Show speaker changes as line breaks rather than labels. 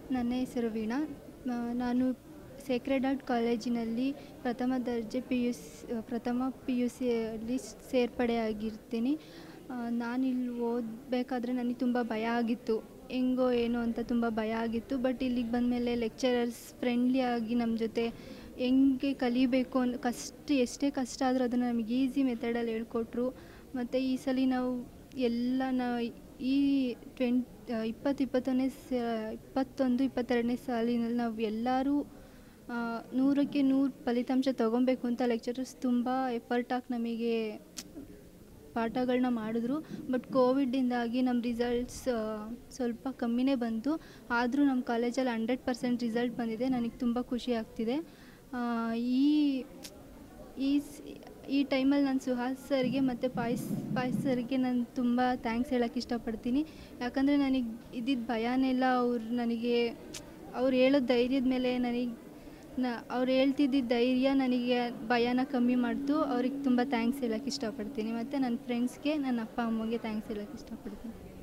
ನನ್ನ ಹೆಸರು ವೀಣಾ ನಾ- ನಾನು ಸೇಕ್ರೆಡ್ ಆರ್ಟ್ ಕಾಲೇಜಿನಲ್ಲಿ ಪ್ರಥಮ ದರ್ಜೆ ಪಿ ಯು ಸ್ ಪ್ರಥಮ ಪಿ ಯು ಸಿಯಲ್ಲಿ ಸೇರ್ಪಡೆಯಾಗಿರ್ತೀನಿ ನಾನಿಲ್ಲಿ ಓದಬೇಕಾದ್ರೆ ನನಗೆ ತುಂಬ ಭಯ ಆಗಿತ್ತು ಹೆಂಗೋ ಏನೋ ಅಂತ ತುಂಬ ಭಯ ಆಗಿತ್ತು ಬಟ್ ಇಲ್ಲಿಗೆ ಬಂದಮೇಲೆ ಲೆಕ್ಚರರ್ಸ್ ಫ್ರೆಂಡ್ಲಿಯಾಗಿ ನಮ್ಮ ಜೊತೆ ಹೆಂಗೆ ಕಲಿಬೇಕು ಅನ್ ಕಷ್ಟ ಎಷ್ಟೇ ಕಷ್ಟ ಆದರೂ ಅದನ್ನು ನಮಗೆ ಈಸಿ ಮೆಥಡಲ್ಲಿ ಹೇಳ್ಕೊಟ್ರು ಮತ್ತು ಈ ಸಲ ನಾವು ಎಲ್ಲ ನಾವು ಈ ಟ್ವೆಂಟ್ ಇಪ್ಪತ್ತು ಇಪ್ಪತ್ತೊಂದನೇ ಸ ಇಪ್ಪತ್ತೊಂದು ಇಪ್ಪತ್ತೆರಡನೇ ಸಾಲಿನಲ್ಲಿ ನಾವು ಎಲ್ಲರೂ ಆ, ನೂರಕ್ಕೆ ನೂರು ಫಲಿತಾಂಶ ತೊಗೊಬೇಕು ಅಂತ ಲೆಕ್ಚರರ್ಸ್ ತುಂಬ ಎಫರ್ಟ್ ಹಾಕಿ ನಮಗೆ ಪಾಠಗಳನ್ನ ಮಾಡಿದ್ರು ಬಟ್ ಕೋವಿಡ್ಡಿಂದಾಗಿ ನಮ್ಮ ರಿಸಲ್ಟ್ಸ್ ಸ್ವಲ್ಪ ಕಮ್ಮಿನೇ ಬಂತು ಆದರೂ ನಮ್ಮ ಕಾಲೇಜಲ್ಲಿ ಹಂಡ್ರೆಡ್ ಪರ್ಸೆಂಟ್ ರಿಸಲ್ಟ್ ಬಂದಿದೆ ನನಗೆ ತುಂಬ ಖುಷಿ ಆಗ್ತಿದೆ ಆ, ಈ ಈ ಸ್- ಈ ಟೈಮಲ್ಲಿ ನಾನು ಸುಹಾಸ್ ಸರ್ಗೆ ಮತ್ತು ಪಾಯ್ಸ್ ಪಾಯ್ಸ್ ಸರ್ಗೆ ನಾನು ತುಂಬ ಥ್ಯಾಂಕ್ಸ್ ಹೇಳೋಕ್ಕೆ ಇಷ್ಟಪಡ್ತೀನಿ ಯಾಕಂದರೆ ನನಗೆ ಇದ್ದಿದ್ದ ಭಯನೆಲ್ಲ ಅವ್ರು ನನಗೆ ಅವ್ರು ಹೇಳೋ ಧೈರ್ಯದ ಮೇಲೆ ನನಗೆ ನ ಅವ್ರು ಹೇಳ್ತಿದ್ದಿದ್ದ ಧೈರ್ಯ ನನಗೆ ಭಯನ ಕಮ್ಮಿ ಮಾಡ್ತು ಅವ್ರಿಗೆ ತುಂಬ ಥ್ಯಾಂಕ್ಸ್ ಹೇಳೋಕ್ಕೆ ಇಷ್ಟಪಡ್ತೀನಿ ಮತ್ತು ನನ್ನ ಫ್ರೆಂಡ್ಸ್ಗೆ ನನ್ನ ಅಪ್ಪ ಅಮ್ಮಗೆ ಥ್ಯಾಂಕ್ಸ್ ಹೇಳೋಕ್ಕೆ ಇಷ್ಟಪಡ್ತೀನಿ